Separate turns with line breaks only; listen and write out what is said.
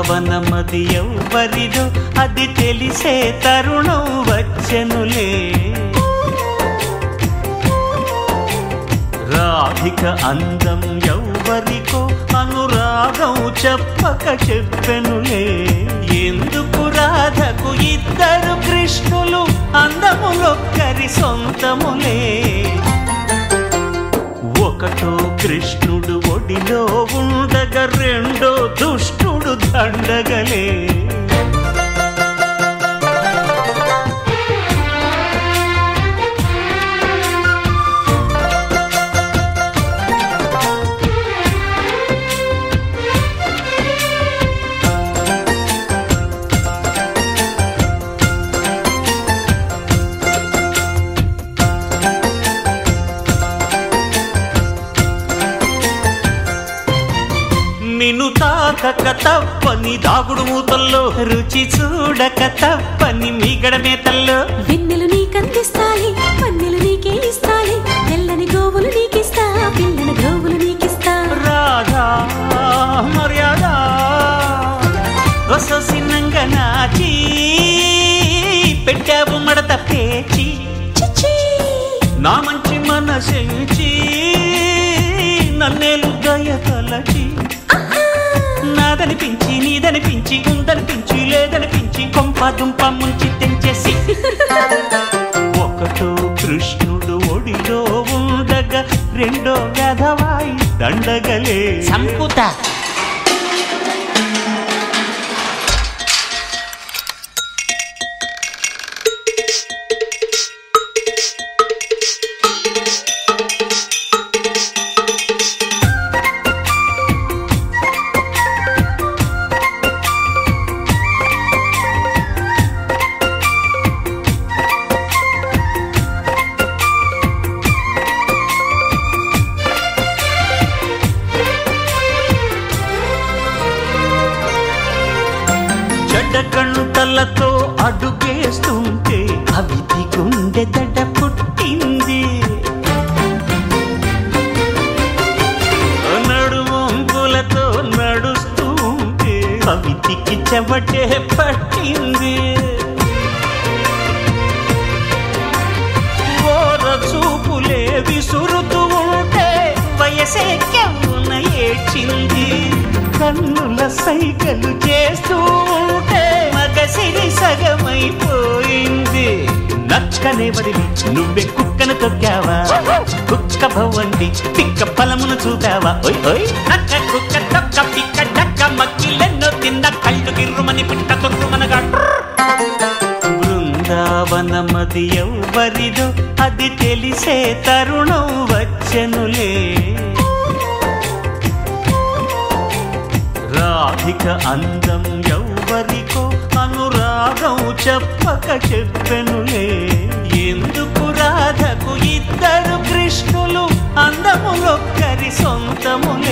బృందావనమది ఎవ్వరిదో అది తెలిసే తరుణం వచ్చెనులే రాధిక అందం ఎవ్వరికో అనురాగం చెప్పక చెప్పెనులే ఎందుకు రాధకు ఇద్దరు కృష్ణులు అందములొక్కరి సొంతములే ఒకటో కృష్ణుడు ఒడిలో ఉండగా రెండో దుష్టుడు దండగలే నిన్ను తాకక తప్పని దాగుడు మూతల్లో రుచి చూడక తప్పని మీగడ మేతల్లో
వెన్నెలు నీకందిస్తాయి వన్నెలు నీకే ఇస్తాయి తెల్లని గోవులు నీకిస్తా పిల్లని గోవులు నీకిస్తా
రాధా మర్యాద రససిన్నంగ నాచి పెట్టావు మడత పేచి
చిచ్చి
నా మంచి మనసెంచి నన్నేలు దయ తలచి నాదనిపించి నీదనిపించి ఉందనిపించి లేదనిపించి కొంప దుంప ముంచి తెంచేసి ఒకటో కృష్ణుడు ఒడిలో ఉండగా రెండో గధవాయి దండగలే సంపుత చెడ్డ కంటలతో అడుగేస్తుంటే అవిటి గుండె దడ పుట్టింది నడువంపులతో నడుస్తుంటే కవితికి చెమటే పట్టింది ఓర చూపులే విసురుతూ ఉంటే వయసే కెవ్వున ఏడ్చింది కన్నుల సైకలు చేస్తూ ఉంటే మగసిరి సగమైపోయింది నచ్చనే వదిలి నువ్వే కుక్కను తొక్కావా కుక్క భవండి పిక్క ఫలమును చూపావా ఓయ్ ఓయ్ నక్క కుక్క తొక్క పిక్క డక్క మక్కిలెన్నో తిన్న కళ్ళు గిర్రుమని పిట్ట తొర్రుమనగా బృందావనమది ఎవ్వరిదో అది తెలిసే తరుణం వచ్చెనులే రాధిక అందం ఎవ్వరికో అనురాగం చెప్పక చెప్పెనులే ఎందుకు రాధకు ఇద్దరు కృష్ణులు అందములొక్కరి సొంతములే